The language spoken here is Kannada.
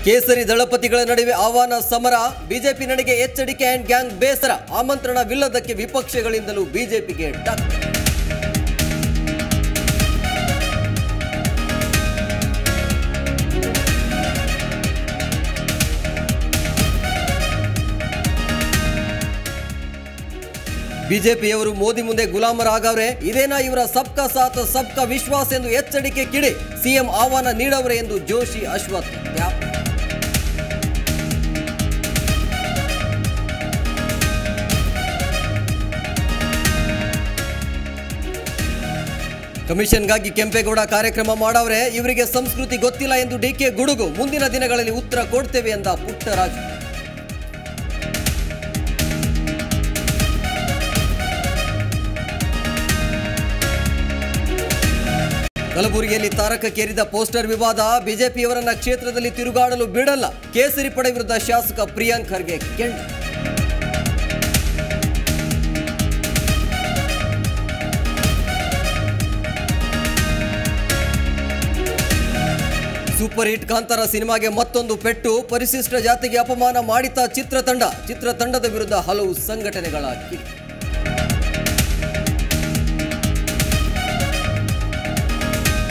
ಕೇಸರಿ ದಳಪತಿಗಳ ನಡುವೆ ಆಹ್ವಾನ ಸಮರ ಬಿಜೆಪಿ ನಡೆಗೆ ಎಚ್ಚರಿಕೆ ಅಂಡ್ ಗ್ಯಾಂಗ್ ಬೇಸರ ಆಮಂತ್ರಣವಿಲ್ಲದಕ್ಕೆ ವಿಪಕ್ಷಗಳಿಂದಲೂ ಬಿಜೆಪಿಗೆ ಟಕ್ ಬಿಜೆಪಿಯವರು ಮೋದಿ ಮುಂದೆ ಗುಲಾಮರಾಗವ್ರೆ ಇದೇನಾ ಇವರ ಸಬ್ಕಾ ಸಾಥ್ ಸಬ್ಕಾ ವಿಶ್ವಾಸ್ ಎಂದು ಎಚ್ಚರಿಕೆ ಕಿಡಿ ಸಿಎಂ ಆಹ್ವಾನ ನೀಡವ್ರೆ ಎಂದು ಜೋಶಿ ಅಶ್ವಥ್ ತ್ಯಾಪ್. ಕಮಿಷನ್ಗಾಗಿ ಕೆಂಪೇಗೌಡ ಕಾರ್ಯಕ್ರಮ ಮಾಡವ್ರೆ ಇವರಿಗೆ ಸಂಸ್ಕೃತಿ ಗೊತ್ತಿಲ್ಲ ಎಂದು ಡಿಕೆ ಗುಡುಗು ಮುಂದಿನ ದಿನಗಳಲ್ಲಿ ಉತ್ತರ ಕೊಡ್ತೇವೆ ಎಂದ ಪುಟ್ಟರಾಜು ಕಲಬುರಗಿಯಲ್ಲಿ ತಾರಕಕ್ಕೇರಿದ ಪೋಸ್ಟರ್ ವಿವಾದ ಬಿಜೆಪಿಯವರನ್ನ ಕ್ಷೇತ್ರದಲ್ಲಿ ತಿರುಗಾಡಲು ಬಿಡಲ್ಲ ಕೇಸರಿ ಪಡೆ ವಿರುದ್ಧ ಶಾಸಕ ಪ್ರಿಯಾಂಕ್ ಖರ್ಗೆ ಕೆಂಡ ಸೂಪರ್ ಹಿಟ್ ಕಾಂತಾರ ಸಿನಿಮಾಗೆ ಮತ್ತೊಂದು ಪೆಟ್ಟು ಪರಿಶಿಷ್ಟ ಜಾತಿಗೆ ಅಪಮಾನ ಮಾಡಿತ ಚಿತ್ರತಂಡ ಚಿತ್ರತಂಡದ ವಿರುದ್ಧ ಹಲವು ಸಂಘಟನೆಗಳ ಕಿಡಿ